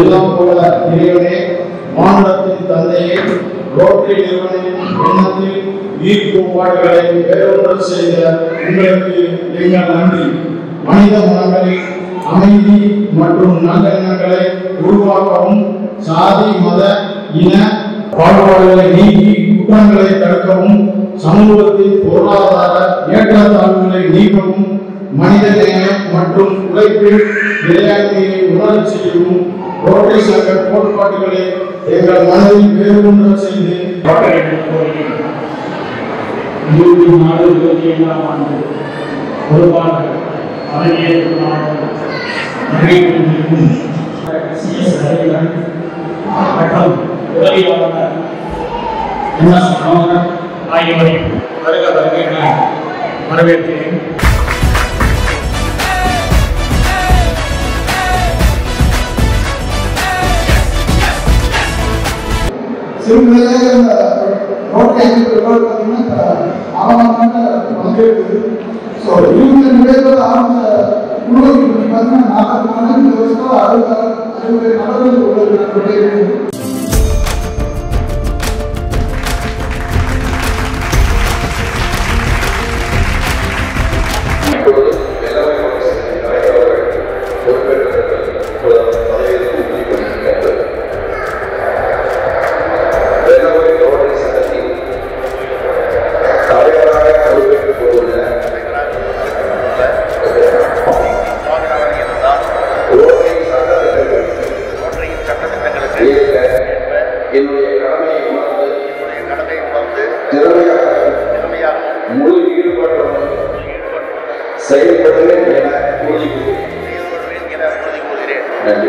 எல்லாம் போல இறைவனே மாநிலத்தின் தந்தையே ரோட்டரி நிறுவனின் எண்ணத்தில் ஈர்ப்புப்பாடுகளை வேறொன்று செய்த உங்களுக்கு எங்கள் நன்றி மனித மனங்களில் அமைதி மற்றும் நல்லெண்ணங்களை உருவாக்கவும் சாதி மத இன பாகுபாடுகளை நீக்கி குற்றங்களை தடுக்கவும் சமூகத்தின் பொருளாதார ஏற்றத்தாழ்வுகளை நீக்கவும் மனித நேயம் மற்றும் உழைப்பில் இறையாண்மையை உணரச் செய்யவும் ரோட்டரி சங்க கோட்பாடுகளை எங்கள் மனதில் வேறுபட செய்து இருபத்தி நாலு இருபத்தி ஏழாம் ஆண்டு பொறுப்பாளர் பதவியேற்பு நாள் நிறைவேற்றிருக்கும் சிஎஸ் ரவிகரன் மற்றும் உதவியாளர் என் எஸ் மனோகர் ஆகியோரை வருக வருக என வரவேற்கிறேன் சிறுமிலே இந்த ரோட்டை பார்த்தீங்கன்னா அவமான பங்கேற்குது ஸோ இருபத்தி நிலையத்தில் ஆரம்பிச்ச குழுவுக்கு பார்த்தீங்கன்னா நாற்பத்தி நாலு இந்த வருஷத்தில் அறுபது அறுபது நபர்கள் உள்ளது நண்பர்களே இப்பொழுது வேளாண்மை அமைச்சர் கலைஞர் அவர்கள் பொறுப்பேற்றிருக்கிறார். இப்பொழுது அவர் பதவியில் உறுதி கொண்டிருக்கிறார். வேளாண்மை ரோட்டரி சங்கத்தின் தலைவராக பொறுப்பேற்றுக் கொண்டுள்ள ரோட்டரி சட்டத்திட்டங்களுக்கு ஏற்க என்னுடைய கடமையை உணர்ந்து திறமையாக முழு ஈடுபாட்டுடன் செயல்படுவேன் என உறுதி கூறுகிறேன் நன்றி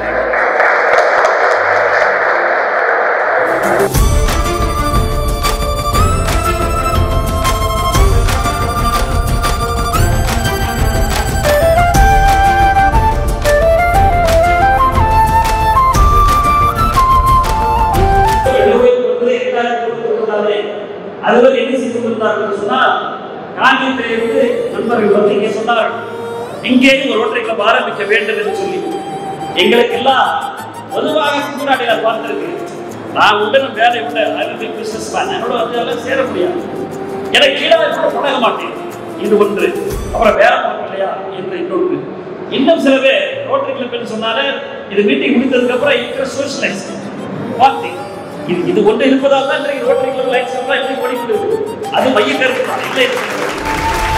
எழுபது கொடுத்தது எட்டாயிரத்தி கொடுத்துருந்தாரு அதுவரை என்ன செய்து கொண்டிருந்தார்கள் சொன்னா காங்கியத்திலிருந்து நண்பர்கள் வந்து இங்கே சொன்னார்கள் இங்கேயும் ஒரு ரோட்டரி கிளப் ஆரம்பிக்க வேண்டும் என்று சொல்லி எங்களுக்கு எல்லாம் பொதுவாக கூட்டாளிகளை பார்த்திருக்கு நான் உடனே வேலை விட அறிவியல் பிசினஸ் மேன் என்னோட வந்து அதெல்லாம் சேர முடியாது எனக்கு கீழே கூட பழக மாட்டேன் இது ஒன்று அப்புறம் வேலை பார்க்க இல்லையா என்று இன்னொன்று இன்னும் சில பேர் ரோட்டரி கிளப் சொன்னாலே இது மீட்டிங் முடிந்ததுக்கு அப்புறம் இருக்கிற சோஷியலைஸ் வார்த்தை இது இது ஒன்று இருப்பதால் தான் இன்றைக்கு ரோட்டரி கிளப் லைன்ஸ் எல்லாம் இப்படி ஓடிக்கொண்டு அது மைய கருத்து தான் இல்லை